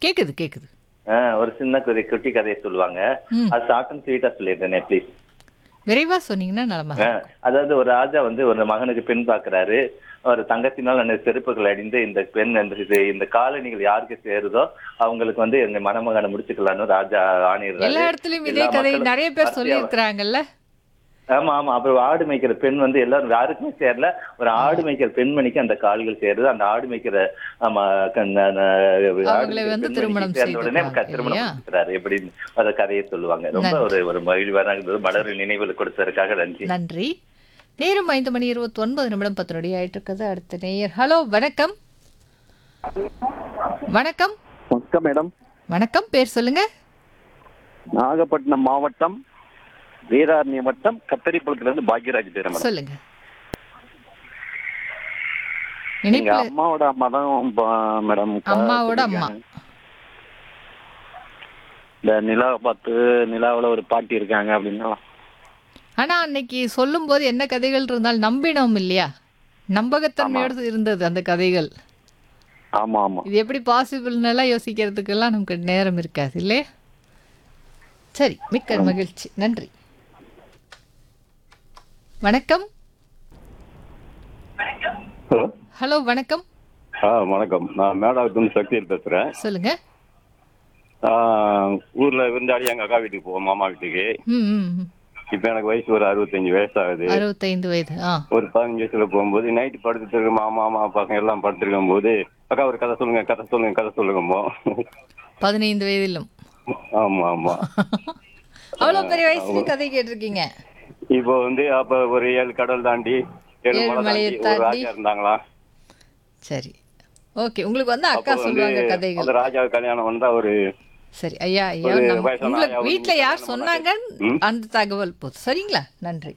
கேக்குது கேக்குது ஆ, ஒரு சின்ன குதி குட்டி கதையை சொல்லுவாங்க ம். அது ஷார்ட் அண்ட் ஸ்வீட்டா சொல்லிடுறேனே ப்ளீஸ் விரைவா சொன்னீங்கன்னா நலமா அதாவது ஒரு ராஜா வந்து ஒரு மகனுக்கு பெண் பார்க்கறாரு ஒரு தங்கத்தினால் அந்த செருப்புகள் அடிந்து இந்த பெண் இந்த இது இந்த காலணிகள் யாருக்கு சேருதோ அவங்களுக்கு வந்து எங்க மணமகனை முடிச்சுக்கலாம்னு ராஜா ஆணையிடுறாரு எல்லா இடத்துலயும் இதே எல்லா கதை மக்களும் நிறைய பேர் வரிசையா சொல்லி இருக்கிறாங்கல்ல ஆமா ஆமா அப்புறம் ஆடு மேய்க்கிற பெண் வந்து எல்லாரும் யாருக்குமே சேரல ஒரு ஆடு மேய்க்கிற பெண்மணிக்கு அந்த கால்கள் சேருது அந்த ஆடு மேய்க்கிற ஆமா க- ந- ந- ஆடு அவங்களை மேய்க்கிற வந்து பெண்மணிக்கு திருமணம் சேர்ந்த உடனே செய்துக்கிறாங்க க- திருமணம் இல்லையா? முடிக்கிறாரு எப்படின்னு அந்த கதையை சொல்லுவாங்க ரொம்ப ஒரு ஒரு மகிழ்வான இருந்தது. மலர் நினைவில் கொடுத்ததற்காக நன்றி நன்றி நேரம் ஐந்து மணி இருபத்தி ஒன்பது நிமிடம் பத்து நொடி ஆயிட்டு இருக்குது அடுத்த நேயர் ஹலோ வணக்கம் வணக்கம் வணக்கம் மேடம் வணக்கம் பேர் சொல்லுங்க நாகப்பட்டினம் மாவட்டம் வீரார்ணிய வட்டம் கத்தரிப்பழத்துல இருந்து பாக்யராஜ் பேர் மேடம் சொல்லுங்க எங்க இணைப்புல அம்மாவோட அம்மா தான் ப- மேடம் கா- அம்மாவோட அம்மா இந்த நிலாவை பார்த்து நிலாவுல ஒரு பாட்டி இருக்காங்க அப்படின்னா ஆனா அன்னைக்கு சொல்லும்போது என்ன கதைகள் இருந்தாலும் நம்பினோம் இல்லையா நம்பகத்தன்மையோடு இருந்தது அந்த கதைகள் ஆமா ஆமா இது எப்படி பாசிபிள்னெல்லாம் யோசிக்கிறதுக்கெல்லாம் நமக்கு நேரம் இருக்காது இல்லையா சரி மிக்க மகிழ்ச்சி நன்றி வணக்கம் ஹலோ ஹலோ வணக்கம் ஆ வணக்கம் நான் மேடாவத்துலேருந்து சக்தியில் பேசுகிறேன் சொல்லுங்க ஊரில் விருந்தாடி எங்கள் அக்கா வீட்டுக்கு போவோம் மாமா வீட்டுக்கு ம் ம், ம். இப்போ எனக்கு வயசு ஒரு அறுபத்தஞ்சு வயசாகுது அறுபத்தைந்து வயது ஆ ஒரு பதினஞ்சு வயசுல போகும்போது நைட்டு படுத்துட்டு இருக்க மாமா மாமா பசங்க எல்லாம் படுத்துருக்கும் போது அக்கா ஒரு கதை சொல்லுங்க கதை சொல்லுங்க கதை சொல்லுங்கம்மோ பதினைந்து வயதிலும் ஆமா ஆமா அவ்வளோ பெரிய வயசுல கதை கேட்டிருக்கீங்க இப்போ வந்து அப்ப ஒரு ஏழு கடல் தாண்டி ஏழு ஏழு மலை மலையை தாண்டி ஒரு தாண்டி. ராஜா இருந்தாங்களா சரி ஓகே உங்களுக்கு வந்து அக்கா அப்போ வந்து சொல்லுவாங்க கதைகள் அந்த ராஜாவுக்கு கல்யாணம் வந்தா ஒரு சரி ஐயா ஐயா ஒரு நம்ம வயசான உங்களுக்கு ஐயா ஒரு வீட்ல யார் கல்யாணம் சொன்னாங்க ம்? அந்த தகவல் போதும் சரிங்களா நன்றி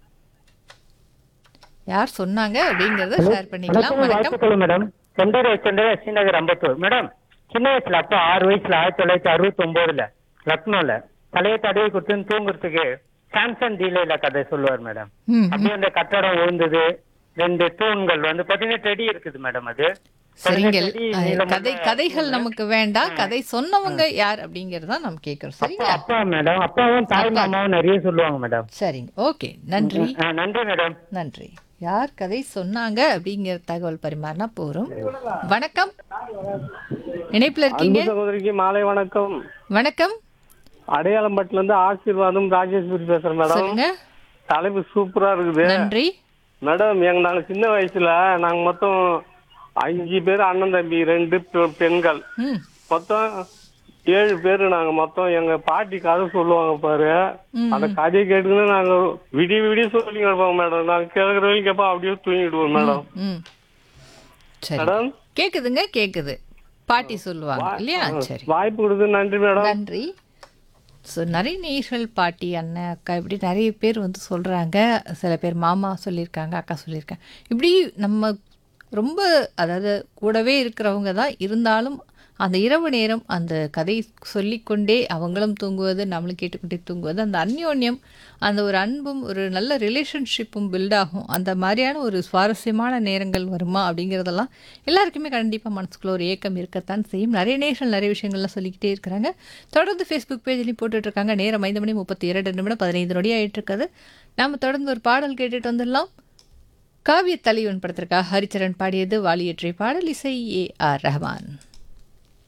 யார் சொன்னாங்க அப்படிங்கறத ஷேர் பண்ணிக்கலாம் வணக்கம் வாழ்த்துக்கள் மேடம் செந்தூர் செந்தூர் ஸ்ரீநகர் அம்பத்தூர் மேடம் சின்ன வயசுல அப்போ ஆறு வயசுல ஆயிரத்தி தொள்ளாயிரத்தி அறுபத்தி ஒன்பதுல லக்னோல தலையை தடவி கொடுத்து தூங்குறதுக்கு சாம்சங் டீலைல கதை சொல்லுவார் மேடம் ம், ம். அப்படியே அந்த கட்டடம் விழுந்தது ரெண்டு தூண்கள் வந்து பதினெட்டு அடி இருக்குது மேடம் அது சரிங்கள் பதினெட்டு அடி அஹ், நீளமுள்ள கதை கதைகள் நமக்கு வேண்டாம் கதை சொன்னவங்க யார் அப்படிங்கறத நம்ம கேட்கிறோம் அப்பா சரிங்களா அப்பா மேடம் அப்பாவும் தாய் மாமாவும் நிறைய சொல்லுவாங்க மேடம் சரிங்க ஓகே நன்றி ஆ, நன்றி மேடம் நன்றி யார் கதை சொன்னாங்க அப்படிங்கிற தகவல் பரிமாறினா போறோம் வணக்கம் இணைப்புல இருக்கீங்க சகோதரிக்கு மாலை வணக்கம் வணக்கம் அடையாளம்பட்டுல இருந்து ஆசீர்வாதம் ராஜேஸ்வரி பேசுறேன் மேடம் சொல்லுங்க தலைப்பு சூப்பரா இருக்குது நன்றி மேடம் எங்க நாங்க சின்ன வயசுல நாங்க மொத்தம் அஞ்சு பேர் அண்ணன் தம்பி ரெண்டு பெ- பெண்கள் ம் மொத்தம் ஏழு பேர் நாங்க மொத்தம் எங்க பாட்டி கதை சொல்லுவாங்க பாரு ம், அந்த கதையை கேட்டுக்கின்னு நாங்க விடிய விடிய சொல்லி கிடப்போம் மேடம் நாங்க கேட்கற வரைக்கும் கேட்போம் அப்படியே தூங்கிடுவோம் மேடம் ம் சரி மேடம் கேக்குதுங்க கேக்குது பாட்டி சொல்லுவாங்க இல்லையா சரி வாய்ப்பு கொடுத்து நன்றி மேடம் நன்றி ஸோ நிறைய நேர்கள் பாட்டி அண்ணன் அக்கா இப்படி நிறைய பேர் வந்து சொல்கிறாங்க சில பேர் மாமா சொல்லியிருக்காங்க அக்கா சொல்லியிருக்காங்க இப்படி நம்ம ரொம்ப அதாவது கூடவே இருக்கிறவங்க தான் இருந்தாலும் அந்த இரவு நேரம் அந்த கதை சொல்லிக்கொண்டே அவங்களும் தூங்குவது நம்மளும் கேட்டுக்கொண்டே தூங்குவது அந்த அந்யோன்யம் அந்த ஒரு அன்பும் ஒரு நல்ல ரிலேஷன்ஷிப்பும் பில்ட் ஆகும் அந்த மாதிரியான ஒரு சுவாரஸ்யமான நேரங்கள் வருமா அப்படிங்கிறதெல்லாம் எல்லாருக்குமே கண்டிப்பாக மனசுக்குள்ள ஒரு ஏக்கம் இருக்கத்தான் செய்யும் நிறைய நேர்கள் நிறைய விஷயங்கள்லாம் சொல்லிக்கிட்டே இருக்கிறாங்க தொடர்ந்து ஃபேஸ்புக் பேஜ்லையும் போட்டுட்ருக்காங்க நேரம் ஐந்து மணி முப்பத்தி இரண்டு நிமிடம் பதினைந்து நொடி ஆயிட்டு இருக்குது நாம் தொடர்ந்து ஒரு பாடல் கேட்டுட்டு வந்துடலாம் காவிய தலைவன் படத்திற்காக ஹரிச்சரன் பாடியது வாலியற்றை பாடல் இசை ஏ ஆர் ரஹ்மான்